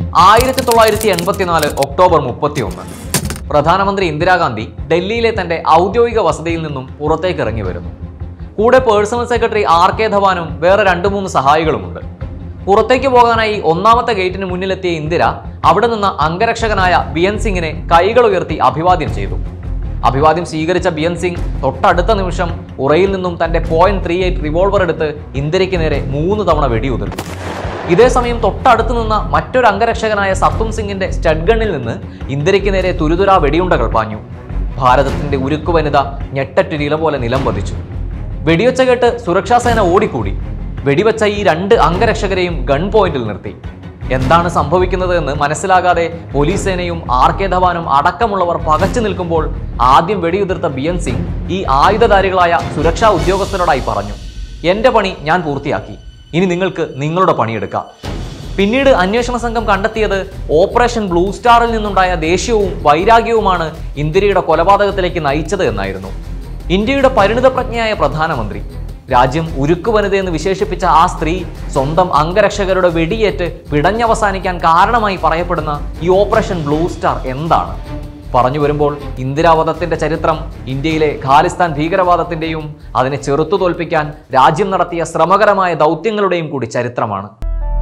ആയിരത്തി തൊള്ളായിരത്തി എൺപത്തിനാല് ഒക്ടോബർ മുപ്പത്തിയൊന്ന് പ്രധാനമന്ത്രി ഇന്ദിരാഗാന്ധി ഡൽഹിയിലെ തന്റെ ഔദ്യോഗിക വസതിയിൽ നിന്നും പുറത്തേക്ക് ഇറങ്ങി വരുന്നു കൂടെ പേഴ്സണൽ സെക്രട്ടറി ആർ കെ ധവാനും വേറെ രണ്ടു മൂന്ന് സഹായികളുമുണ്ട് പുറത്തേക്ക് പോകാനായി ഒന്നാമത്തെ ഗേറ്റിന് മുന്നിലെത്തിയ ഇന്ദിര അവിടെ നിന്ന് അംഗരക്ഷകനായ ബിയൻ സിംഗിനെ കൈകൾ ഉയർത്തി അഭിവാദ്യം ചെയ്തു അഭിവാദ്യം സ്വീകരിച്ച ബിയൻ സിംഗ് തൊട്ടടുത്ത നിമിഷം ഉറയിൽ നിന്നും തന്റെ പോയിന്റ് ത്രീ എയ്റ്റ് റിവോൾവർ എടുത്ത് ഇന്ദിരയ്ക്ക് നേരെ മൂന്ന് തവണ വെടിയുതിർത്തു ഇതേസമയം തൊട്ടടുത്ത് നിന്ന മറ്റൊരു അംഗരക്ഷകനായ സത്തും സിംഗിന്റെ സ്റ്റഡ് ഗണ്ണിൽ നിന്ന് ഇന്ദിരയ്ക്ക് നേരെ തുരുതുരാ വെടിയുണ്ടകൾ പാഞ്ഞു ഭാരതത്തിന്റെ ഉരുക്കു വനിത ഞെട്ടറ്റിരില പോലെ നിലം പതിച്ചു വെടിവെച്ച കേട്ട് സുരക്ഷാസേന ഓടിക്കൂടി വെടിവെച്ച ഈ രണ്ട് അംഗരക്ഷകരെയും ഗൺ പോയിന്റിൽ നിർത്തി എന്താണ് സംഭവിക്കുന്നത് എന്ന് മനസ്സിലാകാതെ പോലീസ് സേനയും ആർ കെ ധവാനും അടക്കമുള്ളവർ പകച്ചു നിൽക്കുമ്പോൾ ആദ്യം വെടിയുതിർത്ത ബിയൻ സിംഗ് ഈ ആയുധധാരികളായ സുരക്ഷാ ഉദ്യോഗസ്ഥരോടായി പറഞ്ഞു എന്റെ പണി ഞാൻ പൂർത്തിയാക്കി ഇനി നിങ്ങൾക്ക് നിങ്ങളുടെ പണിയെടുക്കാം പിന്നീട് അന്വേഷണ സംഘം കണ്ടെത്തിയത് ഓപ്പറേഷൻ ബ്ലൂ സ്റ്റാറിൽ നിന്നുണ്ടായ ദേഷ്യവും വൈരാഗ്യവുമാണ് ഇന്ദിരയുടെ കൊലപാതകത്തിലേക്ക് നയിച്ചത് എന്നായിരുന്നു ഇന്ത്യയുടെ പരിണിതപ്രജ്ഞയായ പ്രധാനമന്ത്രി രാജ്യം ഉരുക്കു വനിതയെന്ന് വിശേഷിപ്പിച്ച ആ സ്ത്രീ സ്വന്തം അംഗരക്ഷകരുടെ വെടിയേറ്റ് പിടഞ്ഞവസാനിക്കാൻ കാരണമായി പറയപ്പെടുന്ന ഈ ഓപ്പറേഷൻ ബ്ലൂ സ്റ്റാർ എന്താണ് പറഞ്ഞു വരുമ്പോൾ ഇന്ദിരാവധത്തിന്റെ ചരിത്രം ഇന്ത്യയിലെ ഖാലിസ്ഥാൻ ഭീകരവാദത്തിന്റെയും അതിനെ ചെറുത്തു തോൽപ്പിക്കാൻ രാജ്യം നടത്തിയ ശ്രമകരമായ ദൗത്യങ്ങളുടെയും കൂടി ചരിത്രമാണ്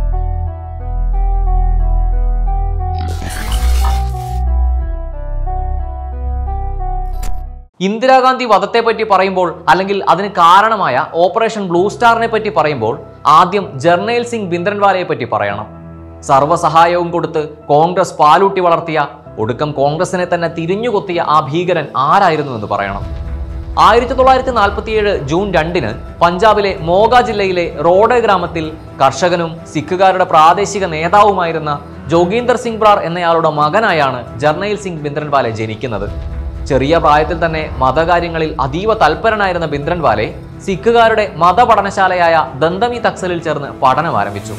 ഇന്ദിരാഗാന്ധി വധത്തെ പറ്റി പറയുമ്പോൾ അല്ലെങ്കിൽ അതിന് കാരണമായ ഓപ്പറേഷൻ ബ്ലൂ സ്റ്റാറിനെ പറ്റി പറയുമ്പോൾ ആദ്യം ജർണേൽ സിംഗ് ബിന്ദ്രൻവാലയെ പറ്റി പറയണം സർവ്വസഹായവും കൊടുത്ത് കോൺഗ്രസ് പാലൂട്ടി വളർത്തിയ ഒടുക്കം കോൺഗ്രസിനെ തന്നെ തിരിഞ്ഞുകൊത്തിയ ആ ഭീകരൻ ആരായിരുന്നു എന്ന് പറയണം ആയിരത്തി തൊള്ളായിരത്തി നാൽപ്പത്തിയേഴ് ജൂൺ രണ്ടിന് പഞ്ചാബിലെ മോഗ ജില്ലയിലെ റോഡ് ഗ്രാമത്തിൽ കർഷകനും സിഖുകാരുടെ പ്രാദേശിക നേതാവുമായിരുന്ന ജോഗീന്ദർ സിംഗ് ബ്രാർ എന്നയാളുടെ മകനായാണ് ജർണയിൽ സിംഗ് ബിന്ദ്രൻവാലെ ജനിക്കുന്നത് ചെറിയ പ്രായത്തിൽ തന്നെ മതകാര്യങ്ങളിൽ അതീവ തൽപരനായിരുന്ന ബിന്ദ്രൻവാലെ സിഖുകാരുടെ മതപഠനശാലയായ ദന്തമി തക്സലിൽ ചേർന്ന് പഠനം ആരംഭിച്ചു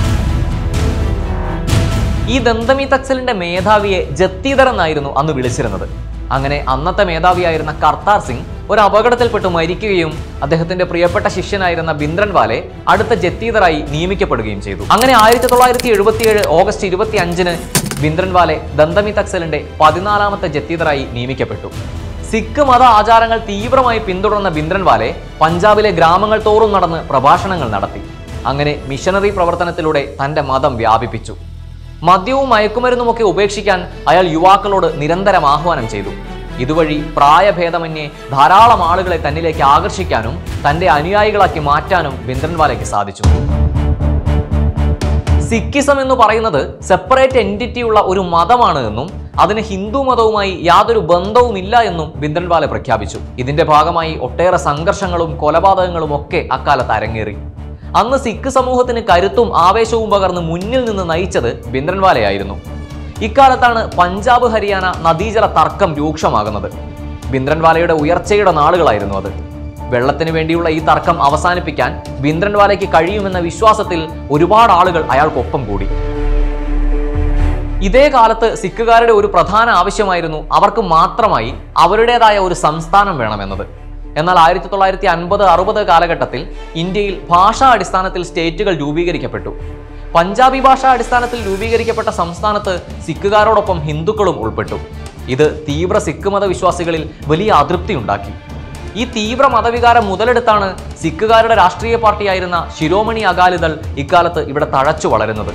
ഈ ദന്തമി തക്സലിന്റെ മേധാവിയെ ജത്തീധർ എന്നായിരുന്നു അന്ന് വിളിച്ചിരുന്നത് അങ്ങനെ അന്നത്തെ മേധാവിയായിരുന്ന കർത്താർ സിംഗ് ഒരു അപകടത്തിൽപ്പെട്ട് മരിക്കുകയും അദ്ദേഹത്തിന്റെ പ്രിയപ്പെട്ട ശിഷ്യനായിരുന്ന ബിന്ദ്രൻവാലെ അടുത്ത ജത്തീധറായി നിയമിക്കപ്പെടുകയും ചെയ്തു അങ്ങനെ ആയിരത്തി തൊള്ളായിരത്തി എഴുപത്തിയേഴ് ഓഗസ്റ്റ് ഇരുപത്തി അഞ്ചിന് ബിന്ദ്രൻവാലെ ദന്തമി തക്സലിന്റെ പതിനാലാമത്തെ ജത്തീധറായി നിയമിക്കപ്പെട്ടു സിഖ് മത ആചാരങ്ങൾ തീവ്രമായി പിന്തുടർന്ന ബിന്ദ്രൻവാലെ പഞ്ചാബിലെ ഗ്രാമങ്ങൾ തോറും നടന്ന് പ്രഭാഷണങ്ങൾ നടത്തി അങ്ങനെ മിഷനറി പ്രവർത്തനത്തിലൂടെ തന്റെ മതം വ്യാപിപ്പിച്ചു മദ്യവും മയക്കുമരുന്നുമൊക്കെ ഉപേക്ഷിക്കാൻ അയാൾ യുവാക്കളോട് നിരന്തരം ആഹ്വാനം ചെയ്തു ഇതുവഴി പ്രായഭേദമന്യേ ധാരാളം ആളുകളെ തന്നിലേക്ക് ആകർഷിക്കാനും തന്റെ അനുയായികളാക്കി മാറ്റാനും ബിന്ദ്രൻവാലയ്ക്ക് സാധിച്ചു സിക്കിസം എന്ന് പറയുന്നത് സെപ്പറേറ്റ് എൻറ്റിറ്റി ഉള്ള ഒരു മതമാണ് എന്നും അതിന് ഹിന്ദു മതവുമായി യാതൊരു ബന്ധവുമില്ല എന്നും ബിന്ദ്രൻവാല പ്രഖ്യാപിച്ചു ഇതിന്റെ ഭാഗമായി ഒട്ടേറെ സംഘർഷങ്ങളും കൊലപാതകങ്ങളും ഒക്കെ അക്കാലത്ത് അരങ്ങേറി അന്ന് സിഖ് സമൂഹത്തിന് കരുത്തും ആവേശവും പകർന്ന് മുന്നിൽ നിന്ന് നയിച്ചത് ബിന്ദ്രൻവാലയായിരുന്നു ഇക്കാലത്താണ് പഞ്ചാബ് ഹരിയാന നദീജല തർക്കം രൂക്ഷമാകുന്നത് ബിന്ദ്രൻവാലയുടെ ഉയർച്ചയുടെ നാളുകളായിരുന്നു അത് വെള്ളത്തിന് വേണ്ടിയുള്ള ഈ തർക്കം അവസാനിപ്പിക്കാൻ ബിന്ദ്രൻവാലയ്ക്ക് കഴിയുമെന്ന വിശ്വാസത്തിൽ ഒരുപാട് ആളുകൾ അയാൾക്കൊപ്പം കൂടി ഇതേ കാലത്ത് സിഖുകാരുടെ ഒരു പ്രധാന ആവശ്യമായിരുന്നു അവർക്ക് മാത്രമായി അവരുടേതായ ഒരു സംസ്ഥാനം വേണമെന്നത് എന്നാൽ ആയിരത്തി തൊള്ളായിരത്തി അൻപത് അറുപത് കാലഘട്ടത്തിൽ ഇന്ത്യയിൽ ഭാഷാ അടിസ്ഥാനത്തിൽ സ്റ്റേറ്റുകൾ രൂപീകരിക്കപ്പെട്ടു പഞ്ചാബി ഭാഷാ അടിസ്ഥാനത്തിൽ രൂപീകരിക്കപ്പെട്ട സംസ്ഥാനത്ത് സിഖുകാരോടൊപ്പം ഹിന്ദുക്കളും ഉൾപ്പെട്ടു ഇത് തീവ്ര സിഖ് മതവിശ്വാസികളിൽ വലിയ അതൃപ്തി ഉണ്ടാക്കി ഈ തീവ്ര മതവികാരം മുതലെടുത്താണ് സിഖുകാരുടെ രാഷ്ട്രീയ പാർട്ടിയായിരുന്ന ശിരോമണി അകാലിദൾ ഇക്കാലത്ത് ഇവിടെ തഴച്ചു വളരുന്നത്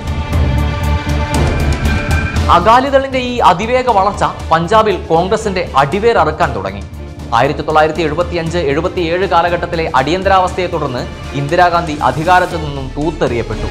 അകാലിദളിന്റെ ഈ അതിവേഗ വളർച്ച പഞ്ചാബിൽ കോൺഗ്രസിന്റെ അടിവേർ അറുക്കാൻ തുടങ്ങി ആയിരത്തി തൊള്ളായിരത്തി എഴുപത്തി അഞ്ച് എഴുപത്തിയേഴ് കാലഘട്ടത്തിലെ അടിയന്തരാവസ്ഥയെ തുടർന്ന് ഇന്ദിരാഗാന്ധി അധികാരത്തിൽ നിന്നും തൂത്തെറിയപ്പെട്ടു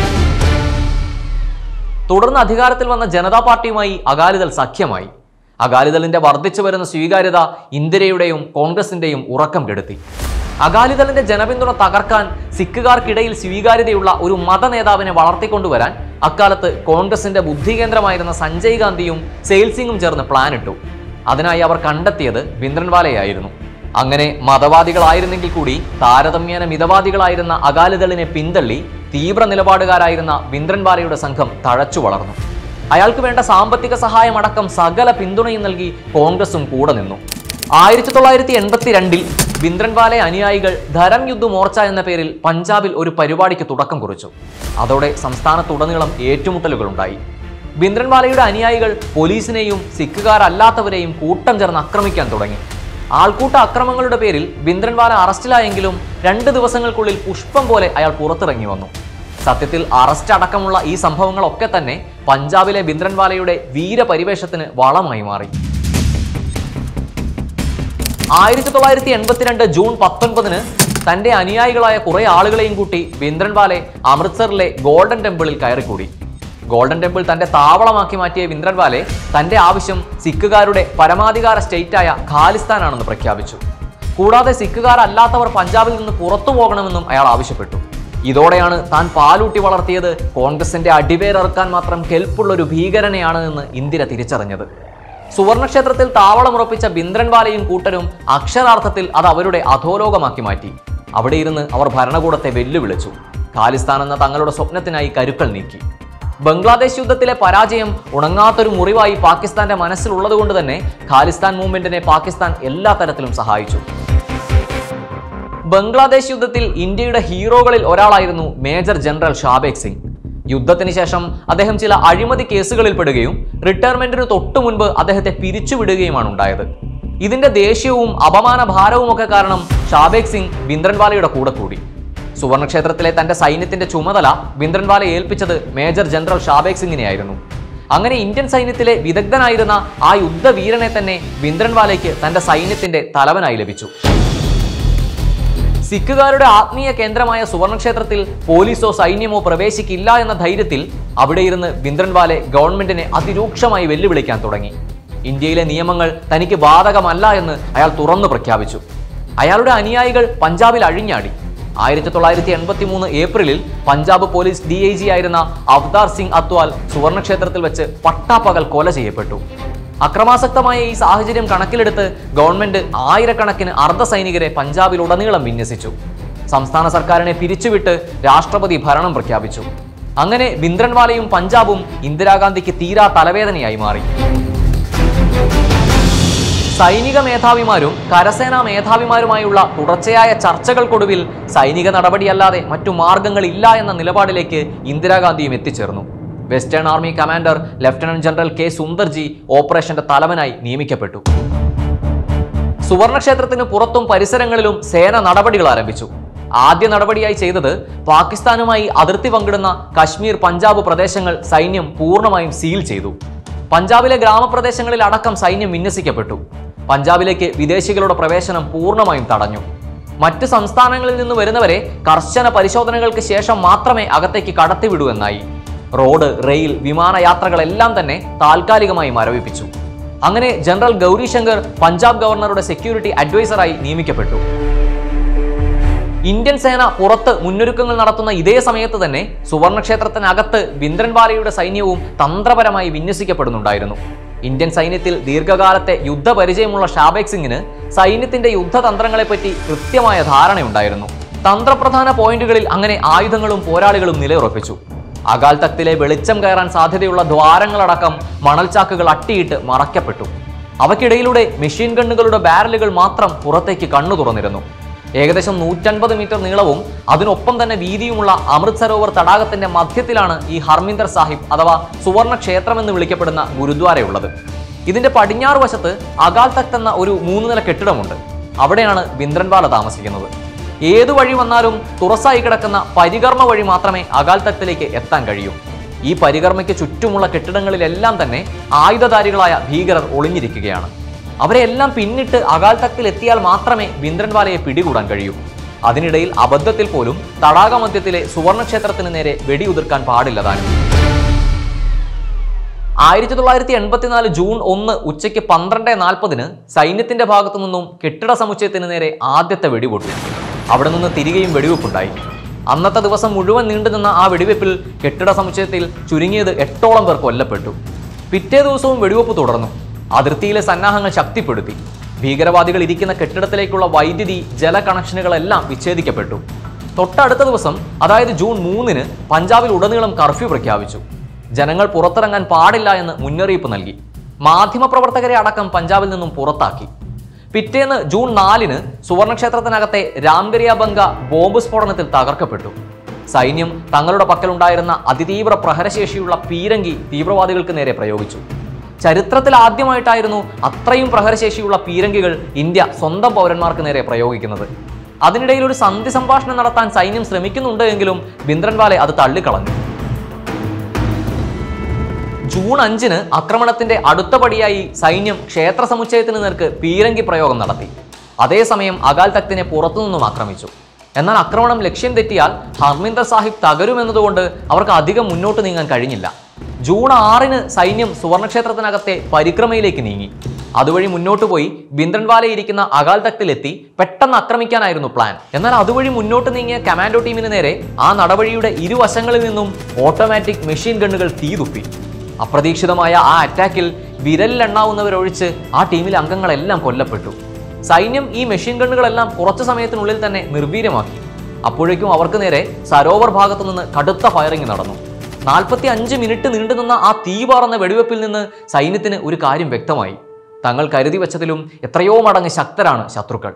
തുടർന്ന് അധികാരത്തിൽ വന്ന ജനതാ പാർട്ടിയുമായി അകാലിദൾ സഖ്യമായി അകാലിദളിന്റെ വർദ്ധിച്ചു വരുന്ന സ്വീകാര്യത ഇന്ദിരയുടെയും കോൺഗ്രസിന്റെയും ഉറക്കം കെടുത്തി അകാലിദളിന്റെ ജനപിന്തുണ തകർക്കാൻ സിഖുകാർക്കിടയിൽ സ്വീകാര്യതയുള്ള ഒരു മത നേതാവിനെ വളർത്തിക്കൊണ്ടുവരാൻ അക്കാലത്ത് കോൺഗ്രസിന്റെ ബുദ്ധികേന്ദ്രമായിരുന്ന സഞ്ജയ് ഗാന്ധിയും സെയിൽ സിംഗും ചേർന്ന് പ്ലാൻ ഇട്ടു അതിനായി അവർ കണ്ടെത്തിയത് ബിന്ദ്രൻവാലയായിരുന്നു അങ്ങനെ മതവാദികളായിരുന്നെങ്കിൽ കൂടി താരതമ്യേന മിതവാദികളായിരുന്ന അകാലിദളിനെ പിന്തള്ളി തീവ്ര നിലപാടുകാരായിരുന്ന ബിന്ദ്രൻവാലയുടെ സംഘം തഴച്ചു വളർന്നു അയാൾക്ക് വേണ്ട സാമ്പത്തിക സഹായമടക്കം സകല പിന്തുണയും നൽകി കോൺഗ്രസും കൂടെ നിന്നു ആയിരത്തി തൊള്ളായിരത്തി എൺപത്തിരണ്ടിൽ ബിന്ദ്രൻവാലെ അനുയായികൾ ധരം യുദ്ധ മോർച്ച എന്ന പേരിൽ പഞ്ചാബിൽ ഒരു പരിപാടിക്ക് തുടക്കം കുറിച്ചു അതോടെ സംസ്ഥാനത്തുടനീളം ഏറ്റുമുട്ടലുകൾ ഉണ്ടായി ഭിന്ദ്രൻവാലയുടെ അനുയായികൾ പോലീസിനെയും സിഖുകാരല്ലാത്തവരെയും കൂട്ടം ചേർന്ന് ആക്രമിക്കാൻ തുടങ്ങി ആൾക്കൂട്ട അക്രമങ്ങളുടെ പേരിൽ ഭിന്ദ്രൻവാല അറസ്റ്റിലായെങ്കിലും രണ്ട് ദിവസങ്ങൾക്കുള്ളിൽ പുഷ്പം പോലെ അയാൾ പുറത്തിറങ്ങി വന്നു സത്യത്തിൽ അറസ്റ്റ് അടക്കമുള്ള ഈ സംഭവങ്ങളൊക്കെ തന്നെ പഞ്ചാബിലെ ഭിന്ദ്രൻവാലയുടെ വീരപരിവേഷത്തിന് വളമായി മാറി ആയിരത്തി തൊള്ളായിരത്തി എൺപത്തിരണ്ട് ജൂൺ പത്തൊൻപതിന് തന്റെ അനുയായികളായ കുറെ ആളുകളെയും കൂട്ടി ഭിന്ദ്രൻവാലെ അമൃത്സറിലെ ഗോൾഡൻ ടെമ്പിളിൽ കയറിക്കൂടി ഗോൾഡൻ ടെമ്പിൾ തന്റെ താവളമാക്കി മാറ്റിയ ഭിന്ദ്രൻവാലെ തന്റെ ആവശ്യം സിഖുകാരുടെ പരമാധികാര സ്റ്റേറ്റായ ഖാലിസ്ഥാനാണെന്ന് പ്രഖ്യാപിച്ചു കൂടാതെ സിഖുകാരല്ലാത്തവർ പഞ്ചാബിൽ നിന്ന് പുറത്തു പോകണമെന്നും അയാൾ ആവശ്യപ്പെട്ടു ഇതോടെയാണ് താൻ പാലൂട്ടി വളർത്തിയത് കോൺഗ്രസിന്റെ അടിവേറിറക്കാൻ മാത്രം കെൽപ്പുള്ള ഒരു ഭീകരനെയാണ് എന്ന് ഇന്ദിര തിരിച്ചറിഞ്ഞത് സുവർണക്ഷേത്രത്തിൽ താവളമുറപ്പിച്ച ബിന്ദ്രൻവാലയും കൂട്ടരും അക്ഷരാർത്ഥത്തിൽ അത് അവരുടെ അധോലോകമാക്കി മാറ്റി അവിടെ ഇരുന്ന് അവർ ഭരണകൂടത്തെ വെല്ലുവിളിച്ചു ഖാലിസ്ഥാൻ എന്ന തങ്ങളുടെ സ്വപ്നത്തിനായി കരുക്കൾ നീക്കി ബംഗ്ലാദേശ് യുദ്ധത്തിലെ പരാജയം ഉണങ്ങാത്തൊരു മുറിവായി പാകിസ്ഥാന്റെ മനസ്സിലുള്ളതുകൊണ്ട് തന്നെ ഖാലിസ്ഥാൻ മൂവ്മെന്റിനെ പാകിസ്ഥാൻ എല്ലാ തരത്തിലും സഹായിച്ചു ബംഗ്ലാദേശ് യുദ്ധത്തിൽ ഇന്ത്യയുടെ ഹീറോകളിൽ ഒരാളായിരുന്നു മേജർ ജനറൽ ഷാബേഗ് സിംഗ് യുദ്ധത്തിന് ശേഷം അദ്ദേഹം ചില അഴിമതി കേസുകളിൽ പെടുകയും റിട്ടയർമെന്റിന് തൊട്ടു മുൻപ് അദ്ദേഹത്തെ പിരിച്ചുവിടുകയുമാണ് ഉണ്ടായത് ഇതിന്റെ ദേഷ്യവും അപമാന ഭാരവും ഒക്കെ കാരണം ഷാബേഗ് സിംഗ് ബിന്ദ്രൻവാലയുടെ കൂടെ കൂടി സുവർണക്ഷേത്രത്തിലെ തന്റെ സൈന്യത്തിന്റെ ചുമതല ബിന്ദ്രൻവാല ഏൽപ്പിച്ചത് മേജർ ജനറൽ ഷാബേഗ് സിംഗിനെയായിരുന്നു അങ്ങനെ ഇന്ത്യൻ സൈന്യത്തിലെ വിദഗ്ധനായിരുന്ന ആ യുദ്ധവീരനെ തന്നെ ബിന്ദ്രൻവാലയ്ക്ക് തന്റെ സൈന്യത്തിന്റെ തലവനായി ലഭിച്ചു സിഖുകാരുടെ ആത്മീയ കേന്ദ്രമായ സുവർണക്ഷേത്രത്തിൽ പോലീസോ സൈന്യമോ പ്രവേശിക്കില്ല എന്ന ധൈര്യത്തിൽ അവിടെ ഇരുന്ന് ബിന്ദ്രൻവാലെ ഗവൺമെന്റിനെ അതിരൂക്ഷമായി വെല്ലുവിളിക്കാൻ തുടങ്ങി ഇന്ത്യയിലെ നിയമങ്ങൾ തനിക്ക് ബാധകമല്ല എന്ന് അയാൾ തുറന്നു പ്രഖ്യാപിച്ചു അയാളുടെ അനുയായികൾ പഞ്ചാബിൽ അഴിഞ്ഞാടി ആയിരത്തി തൊള്ളായിരത്തി എൺപത്തി മൂന്ന് ഏപ്രിലിൽ Punjab police D I G ആയിരുന്ന അവതാർ സിംഗ് അത്വാൽ സുവർണക്ഷേത്രത്തിൽ വെച്ച് പട്ടാപ്പകൽ കൊല ചെയ്യപ്പെട്ടു അക്രമാസക്തമായ ഈ സാഹചര്യം കണക്കിലെടുത്ത് ഗവൺമെന്റ് ആയിരക്കണക്കിന് അർദ്ധ സൈനികരെ പഞ്ചാബിലുടനീളം വിന്യസിച്ചു സംസ്ഥാന സർക്കാരിനെ പിരിച്ചുവിട്ട് രാഷ്ട്രപതി ഭരണം പ്രഖ്യാപിച്ചു അങ്ങനെ ബിന്ദ്രൻവാലയും പഞ്ചാബും ഇന്ദിരാഗാന്ധിക്ക് തീരാ തലവേദനയായി മാറി സൈനിക മേധാവിമാരും കരസേനാ മേധാവിമാരുമായുള്ള തുടർച്ചയായ ചർച്ചകൾക്കൊടുവിൽ സൈനിക നടപടിയല്ലാതെ മറ്റു മാർഗങ്ങളില്ല എന്ന നിലപാടിലേക്ക് ഇന്ദിരാഗാന്ധിയും എത്തിച്ചേർന്നു western army commander lieutenant general K Sundarji ഓപ്പറേഷന്റെ തലവനായി നിയമിക്കപ്പെട്ടു സുവർണക്ഷേത്രത്തിന് പുറത്തും പരിസരങ്ങളിലും സേന നടപടികൾ ആരംഭിച്ചു ആദ്യ നടപടിയായി ചെയ്തത് പാകിസ്ഥാനുമായി അതിർത്തി പങ്കിടുന്ന കശ്മീർ പഞ്ചാബ് പ്രദേശങ്ങൾ സൈന്യം പൂർണ്ണമായും സീൽ ചെയ്തു പഞ്ചാബിലെ ഗ്രാമപ്രദേശങ്ങളിൽ അടക്കം സൈന്യം വിന്യസിക്കപ്പെട്ടു പഞ്ചാബിലേക്ക് വിദേശികളുടെ പ്രവേശനം പൂർണ്ണമായും തടഞ്ഞു മറ്റ് സംസ്ഥാനങ്ങളിൽ നിന്ന് വരുന്നവരെ കർശന പരിശോധനകൾക്ക് ശേഷം മാത്രമേ അകത്തേക്ക് കടത്തിവിടൂ എന്നായി റോഡ് റെയിൽ വിമാനയാത്രകളെല്ലാം തന്നെ താൽക്കാലികമായി മരവിപ്പിച്ചു അങ്ങനെ ജനറൽ ഗൗരി ശങ്കർ പഞ്ചാബ് ഗവർണറുടെ സെക്യൂരിറ്റി അഡ്വൈസറായി നിയമിക്കപ്പെട്ടു ഇന്ത്യൻ സേന പുറത്ത് മുന്നൊരുക്കങ്ങൾ നടത്തുന്ന ഇതേ സമയത്ത് തന്നെ സുവർണക്ഷേത്രത്തിനകത്ത് ബിന്ദ്രൻവാലയുടെ സൈന്യവും തന്ത്രപരമായി വിന്യസിക്കപ്പെടുന്നുണ്ടായിരുന്നു ഇന്ത്യൻ സൈന്യത്തിൽ ദീർഘകാലത്തെ യുദ്ധപരിചയമുള്ള ഷാബേഗ് സിംഗിന് സൈന്യത്തിന്റെ യുദ്ധതന്ത്രങ്ങളെപ്പറ്റി കൃത്യമായ ധാരണയുണ്ടായിരുന്നു തന്ത്രപ്രധാന പോയിന്റുകളിൽ അങ്ങനെ ആയുധങ്ങളും പോരാളികളും നിലയുറപ്പിച്ചു അകാൽ തക്തിലെ വെളിച്ചം കയറാൻ സാധ്യതയുള്ള ദ്വാരങ്ങളടക്കം മണൽച്ചാക്കുകൾ അട്ടിയിട്ട് മറയ്ക്കപ്പെട്ടു അവയ്ക്കിടയിലൂടെ മെഷീൻ ഗണ്ണുകളുടെ ബാരലുകൾ മാത്രം പുറത്തേക്ക് കണ്ണു തുറന്നിരുന്നു ഏകദേശം നൂറ്റൻപത് മീറ്റർ നീളവും അതിനൊപ്പം തന്നെ വീതിയുമുള്ള അമൃത് സരോവർ തടാകത്തിന്റെ മധ്യത്തിലാണ് ഈ ഹർമിന്ദർ സാഹിബ് അഥവാ സുവർണ ക്ഷേത്രം എന്ന് വിളിക്കപ്പെടുന്ന ഗുരുദ്വാരയുള്ളത് ഇതിന്റെ പടിഞ്ഞാറ് വശത്ത് അകാൽ തഖ്ത് എന്ന ഒരു മൂന്ന് നില കെട്ടിടമുണ്ട് അവിടെയാണ് ബിന്ദ്രൻവാല താമസിക്കുന്നത് ഏതു വഴി വന്നാലും തുറസായി കിടക്കുന്ന പരികർമ്മ വഴി മാത്രമേ അകാൽ തഖ്തിലേക്ക് എത്താൻ കഴിയൂ ഈ പരികർമ്മയ്ക്ക് ചുറ്റുമുള്ള കെട്ടിടങ്ങളിലെല്ലാം തന്നെ ആയുധധാരികളായ ഭീകരർ ഒളിഞ്ഞിരിക്കുകയാണ് അവരെ എല്ലാം പിന്നിട്ട് അകാൽ തഖ്തിൽ എത്തിയാൽ മാത്രമേ ബിന്ദ്രൻവാലയെ പിടികൂടാൻ കഴിയൂ അതിനിടയിൽ അബദ്ധത്തിൽ പോലും തടാകമധ്യത്തിലെ സുവർണക്ഷേത്രത്തിന് നേരെ വെടിയുതിർക്കാൻ പാടില്ലതാനും ആയിരത്തി തൊള്ളായിരത്തി എൺപത്തിനാല് ജൂൺ ഒന്ന് ഉച്ചയ്ക്ക് പന്ത്രണ്ട് നാൽപ്പതിന് സൈന്യത്തിന്റെ ഭാഗത്തു നിന്നും കെട്ടിട സമുച്ചയത്തിന് നേരെ ആദ്യത്തെ വെടിപൊട്ടി അവിടെ നിന്ന് തിരികെയും വെടിവെപ്പുണ്ടായി അന്നത്തെ ദിവസം മുഴുവൻ നീണ്ടുനിന്ന ആ വെടിവെപ്പിൽ കെട്ടിട സമുച്ചയത്തിൽ ചുരുങ്ങിയത് എട്ടോളം പേർ കൊല്ലപ്പെട്ടു പിറ്റേ ദിവസവും വെടിവെപ്പ് തുടർന്നു അതിർത്തിയിലെ സന്നാഹങ്ങൾ ശക്തിപ്പെടുത്തി ഭീകരവാദികൾ ഇരിക്കുന്ന കെട്ടിടത്തിലേക്കുള്ള വൈദ്യുതി ജല കണക്ഷനുകളെല്ലാം വിച്ഛേദിക്കപ്പെട്ടു തൊട്ടടുത്ത ദിവസം അതായത് ജൂൺ മൂന്നിന് പഞ്ചാബിൽ ഉടനീളം കർഫ്യൂ പ്രഖ്യാപിച്ചു ജനങ്ങൾ പുറത്തിറങ്ങാൻ പാടില്ല എന്ന് മുന്നറിയിപ്പ് നൽകി മാധ്യമപ്രവർത്തകരെ അടക്കം പഞ്ചാബിൽ നിന്നും പുറത്താക്കി പിറ്റേന്ന് ജൂൺ നാലിന് സുവർണക്ഷേത്രത്തിനകത്തെ രാംഗരിയ ബംഗ ബോംബ് സ്ഫോടനത്തിൽ തകർക്കപ്പെട്ടു സൈന്യം തങ്ങളുടെ പക്കലുണ്ടായിരുന്ന അതിതീവ്ര പ്രഹരശേഷിയുള്ള പീരങ്കി തീവ്രവാദികൾക്ക് നേരെ പ്രയോഗിച്ചു ചരിത്രത്തിൽ ആദ്യമായിട്ടായിരുന്നു അത്രയും പ്രഹരശേഷിയുള്ള പീരങ്കികൾ ഇന്ത്യ സ്വന്തം പൗരന്മാർക്ക് നേരെ പ്രയോഗിക്കുന്നത് അതിനിടയിൽ ഒരു സന്ധി സംഭാഷണം നടത്താൻ സൈന്യം ശ്രമിക്കുന്നുണ്ട് എങ്കിലും ബിന്ദ്രൻവാലെ അത് തള്ളിക്കളഞ്ഞു ജൂൺ അഞ്ചിന് ആക്രമണത്തിന്റെ അടുത്ത പടിയായി സൈന്യം ക്ഷേത്ര സമുച്ചയത്തിന് നേർക്ക് പീരങ്കി പ്രയോഗം നടത്തി അതേസമയം അകാൽ തക്തിനെ പുറത്തുനിന്നും ആക്രമിച്ചു എന്നാൽ ആക്രമണം ലക്ഷ്യം തെറ്റിയാൽ ഹർമിന്ദർ സാഹിബ് തകരുമെന്നതുകൊണ്ട് അവർക്ക് അധികം മുന്നോട്ട് നീങ്ങാൻ കഴിഞ്ഞില്ല ജൂൺ ആറിന് സൈന്യം സുവർണക്ഷേത്രത്തിനകത്തെ പരിക്രമയിലേക്ക് നീങ്ങി അതുവഴി മുന്നോട്ട് പോയി ബിന്ദ്രൻവാലെ ഇരിക്കുന്ന അകാൽ തക്തിലെത്തി പെട്ടെന്ന് ആക്രമിക്കാനായിരുന്നു പ്ലാൻ എന്നാൽ അതുവഴി മുന്നോട്ട് നീങ്ങിയ കമാൻഡോ ടീമിന് നേരെ ആ നടവഴിയുടെ ഇരുവശങ്ങളിൽ നിന്നും ഓട്ടോമാറ്റിക് മെഷീൻ ഗണ്ണുകൾ തീതുപ്പി അപ്രതീക്ഷിതമായ ആ അറ്റാക്കിൽ വിരലിലെണ്ണാവുന്നവരൊഴിച്ച് ആ ടീമിലെ അംഗങ്ങളെല്ലാം കൊല്ലപ്പെട്ടു സൈന്യം ഈ മെഷീൻ ഗണ്ണുകളെല്ലാം കുറച്ചു സമയത്തിനുള്ളിൽ തന്നെ നിർവീര്യമാക്കി അപ്പോഴേക്കും അവർക്ക് നേരെ സരോവർ ഭാഗത്തു നിന്ന് കടുത്ത ഫയറിംഗ് നടന്നു നാൽപ്പത്തി അഞ്ച് മിനിറ്റ് നീണ്ടുനിന്ന ആ തീ പാർന്ന വെടിവെപ്പിൽ നിന്ന് സൈന്യത്തിന് ഒരു കാര്യം വ്യക്തമായി തങ്ങൾ കരുതി വെച്ചതിലും എത്രയോ മടങ്ങ് ശക്തരാണ് ശത്രുക്കൾ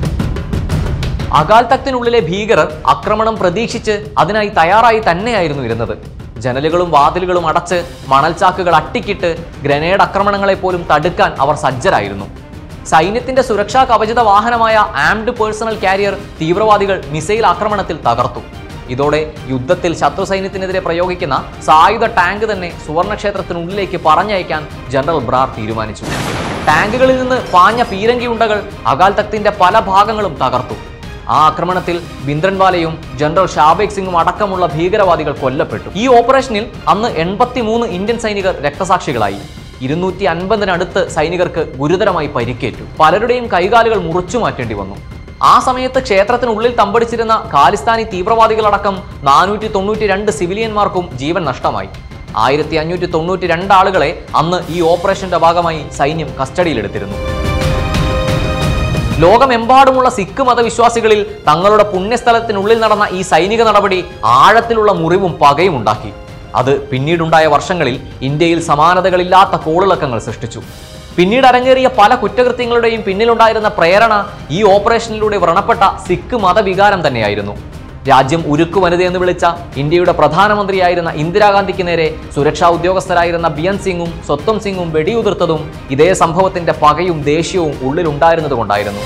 അകാൽ തക്തിനുള്ളിലെ ഭീകരർ ആക്രമണം പ്രതീക്ഷിച്ച് അതിനായി തയ്യാറായി തന്നെയായിരുന്നു ഇരുന്നത് ജനലുകളും വാതിലുകളും അടച്ച് മണൽച്ചാക്കുകൾ അട്ടിക്കിട്ട് ഗ്രനേഡ് ആക്രമണങ്ങളെ പോലും തടുക്കാൻ അവർ സജ്ജരായിരുന്നു സൈന്യത്തിന്റെ സുരക്ഷാ കവചിത വാഹനമായ ആംഡ് പേഴ്സണൽ കാരിയർ തീവ്രവാദികൾ മിസൈൽ ആക്രമണത്തിൽ തകർത്തു ഇതോടെ യുദ്ധത്തിൽ ശത്രു സൈന്യത്തിനെതിരെ പ്രയോഗിക്കുന്ന സായുധ ടാങ്ക് തന്നെ സുവർണക്ഷേത്രത്തിനുള്ളിലേക്ക് പറഞ്ഞയക്കാൻ ജനറൽ ബ്രാർ തീരുമാനിച്ചു ടാങ്കുകളിൽ നിന്ന് പാഞ്ഞ പീരങ്കി ഉണ്ടകൾ അകാൽ തക്തിന്റെ പല ഭാഗങ്ങളും തകർത്തു ആ ആക്രമണത്തിൽ ബിന്ദ്രൻവാലയും ജനറൽ ഷാബേഗ് സിംഗും അടക്കമുള്ള ഭീകരവാദികൾ കൊല്ലപ്പെട്ടു ഈ ഓപ്പറേഷനിൽ അന്ന് എൺപത്തിമൂന്ന് ഇന്ത്യൻ സൈനികർ രക്തസാക്ഷികളായി ഇരുന്നൂറ്റി അൻപതിനടുത്ത് സൈനികർക്ക് ഗുരുതരമായി പരിക്കേറ്റു പലരുടെയും കൈകാലുകൾ മുറിച്ചു മാറ്റേണ്ടി വന്നു ആ സമയത്ത് ക്ഷേത്രത്തിനുള്ളിൽ തമ്പടിച്ചിരുന്ന ഖാലിസ്ഥാനി തീവ്രവാദികളടക്കം നാനൂറ്റി തൊണ്ണൂറ്റി രണ്ട് സിവിലിയന്മാർക്കും ജീവൻ നഷ്ടമായി ആയിരത്തി അഞ്ഞൂറ്റി തൊണ്ണൂറ്റി രണ്ട് ആളുകളെ അന്ന് ഈ ഓപ്പറേഷന്റെ ഭാഗമായി സൈന്യം കസ്റ്റഡിയിലെടുത്തിരുന്നു ലോകമെമ്പാടുമുള്ള സിഖ് മതവിശ്വാസികളിൽ തങ്ങളുടെ പുണ്യസ്ഥലത്തിനുള്ളിൽ നടന്ന ഈ സൈനിക നടപടി ആഴത്തിലുള്ള മുറിവും പകയും ഉണ്ടാക്കി അത് പിന്നീടുണ്ടായ വർഷങ്ങളിൽ ഇന്ത്യയിൽ സമാനതകളില്ലാത്ത കോളിളക്കങ്ങൾ സൃഷ്ടിച്ചു പിന്നീട് അരങ്ങേറിയ പല കുറ്റകൃത്യങ്ങളുടെയും പിന്നിലുണ്ടായിരുന്ന പ്രേരണ ഈ ഓപ്പറേഷനിലൂടെ വ്രണപ്പെട്ട സിഖ് മതവികാരം തന്നെയായിരുന്നു രാജ്യം ഉരുക്കു വനിത എന്ന് വിളിച്ച ഇന്ത്യയുടെ പ്രധാനമന്ത്രിയായിരുന്ന ഇന്ദിരാഗാന്ധിക്ക് നേരെ സുരക്ഷാ ഉദ്യോഗസ്ഥരായിരുന്ന ബിയൻ സിംഗും സ്വത്വം സിംഗും വെടിയുതിർത്തതും ഇതേ സംഭവത്തിന്റെ പകയും ദേഷ്യവും ഉള്ളിലുണ്ടായിരുന്നതുകൊണ്ടായിരുന്നു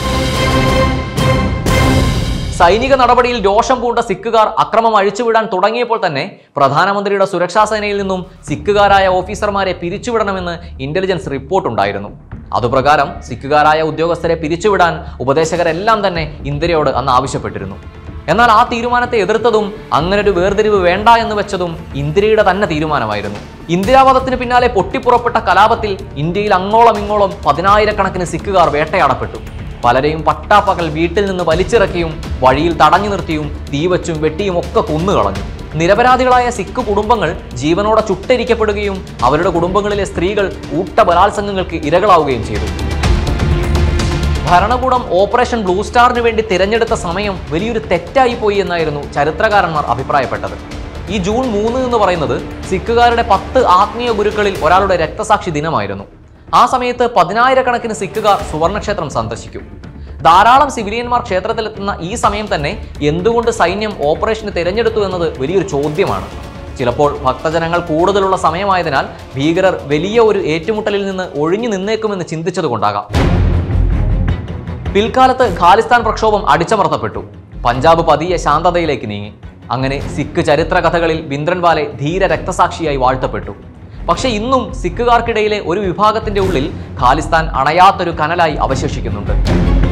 സൈനിക നടപടിയിൽ രോഷം പൂണ്ട സിഖുകാർ അക്രമം അഴിച്ചുവിടാൻ തുടങ്ങിയപ്പോൾ തന്നെ പ്രധാനമന്ത്രിയുടെ സുരക്ഷാ സേനയിൽ നിന്നും സിഖുകാരായ ഓഫീസർമാരെ പിരിച്ചുവിടണമെന്ന് ഇന്റലിജൻസ് റിപ്പോർട്ട് ഉണ്ടായിരുന്നു അതുപ്രകാരം സിഖുകാരായ ഉദ്യോഗസ്ഥരെ പിരിച്ചുവിടാൻ ഉപദേശകരെല്ലാം തന്നെ ഇന്ദിരയോട് അന്ന് ആവശ്യപ്പെട്ടിരുന്നു എന്നാൽ ആ തീരുമാനത്തെ എതിർത്തതും അങ്ങനൊരു വേർതിരിവ് വേണ്ട എന്ന് വെച്ചതും ഇന്ദിരയുടെ തന്നെ തീരുമാനമായിരുന്നു ഇന്ദിരാവാദത്തിന് പിന്നാലെ പൊട്ടിപ്പുറപ്പെട്ട കലാപത്തിൽ ഇന്ത്യയിൽ അങ്ങോളം ഇങ്ങോളം പതിനായിരക്കണക്കിന് സിഖുകാർ വേട്ടയാടപ്പെട്ടു പലരെയും പട്ടാപ്പകൽ വീട്ടിൽ നിന്ന് വലിച്ചിറക്കിയും വഴിയിൽ തടഞ്ഞു നിർത്തിയും തീവച്ചും വെട്ടിയും ഒക്കെ കൊന്നുകളഞ്ഞു നിരപരാധികളായ സിഖ് കുടുംബങ്ങൾ ജീവനോടെ ചുട്ടരിക്കപ്പെടുകയും അവരുടെ കുടുംബങ്ങളിലെ സ്ത്രീകൾ ഊട്ട ബലാത്സംഗങ്ങൾക്ക് ഇരകളാവുകയും ചെയ്തു ഭരണകൂടം ഓപ്പറേഷൻ ബ്ലൂ സ്റ്റാറിന് വേണ്ടി തിരഞ്ഞെടുത്ത സമയം വലിയൊരു തെറ്റായി പോയി എന്നായിരുന്നു ചരിത്രകാരന്മാർ അഭിപ്രായപ്പെട്ടത് ഈ ജൂൺ മൂന്ന് എന്ന് പറയുന്നത് സിഖുകാരുടെ പത്ത് ആത്മീയ ഗുരുക്കളിൽ ഒരാളുടെ രക്തസാക്ഷി ദിനമായിരുന്നു ആ സമയത്ത് പതിനായിരക്കണക്കിന് സിഖുകാർ സുവർണക്ഷേത്രം സന്ദർശിക്കും ധാരാളം സിവിലിയന്മാർ ക്ഷേത്രത്തിലെത്തുന്ന ഈ സമയം തന്നെ എന്തുകൊണ്ട് സൈന്യം ഓപ്പറേഷന് തിരഞ്ഞെടുത്തു എന്നത് വലിയൊരു ചോദ്യമാണ് ചിലപ്പോൾ ഭക്തജനങ്ങൾ കൂടുതലുള്ള സമയമായതിനാൽ ഭീകരർ വലിയ ഒരു ഏറ്റുമുട്ടലിൽ നിന്ന് ഒഴിഞ്ഞു നിന്നേക്കുമെന്ന് ചിന്തിച്ചതുകൊണ്ടാകാം പിൽക്കാലത്ത് ഖാലിസ്ഥാൻ പ്രക്ഷോഭം അടിച്ചമർത്തപ്പെട്ടു പഞ്ചാബ് പതിയെ ശാന്തതയിലേക്ക് നീങ്ങി അങ്ങനെ സിഖ് ചരിത്ര കഥകളിൽ ബിന്ദ്രൻവാലെ ധീര രക്തസാക്ഷിയായി വാഴ്ത്തപ്പെട്ടു പക്ഷേ ഇന്നും സിഖുകാർക്കിടയിലെ ഒരു വിഭാഗത്തിന്റെ ഉള്ളിൽ ഖാലിസ്ഥാൻ അണയാത്തൊരു കനലായി അവശേഷിക്കുന്നുണ്ട്